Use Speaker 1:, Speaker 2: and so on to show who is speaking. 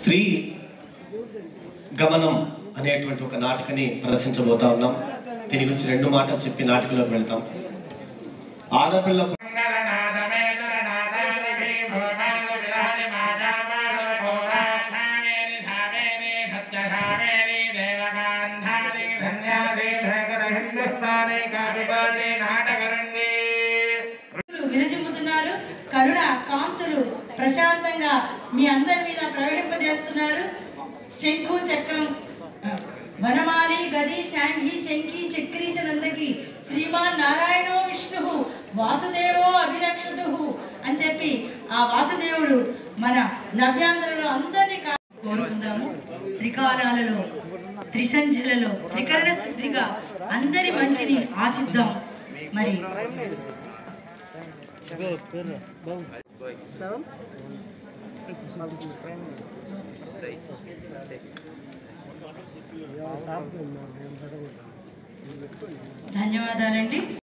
Speaker 1: స్త్రీ గమనం అనేటువంటి ఒక నాటకని ప్రదర్శించబోతా ఉన్నాం దీని గురించి రెండు మాటలు చెప్పి నాటకంలోకి వెళ్తాం ఆడపిల్ల
Speaker 2: విరజిమ్ముతున్నారు కరుణ కాంతులు ప్రశాంతంగా మీ అందరి మీద ప్రవహింపజేస్తున్నారు శంఖు చక్రం వనమాలి గది శాంఘి శంఖి చక్రీచ నందకి శ్రీమాన్ నారాయణో విష్ణు వాసుదేవో అభిరక్షతు అని చెప్పి ఆ వాసుదేవుడు మన నవ్యాంధ్రలో అందరినీ కా- కోరుకుందాము త్రికాలాలలో త్రిసంధ్యులలో త్రికరణ శుద్ధిగా అందరి మంచిని ఆశిద్దాం మరి ధన్యవాదాలండి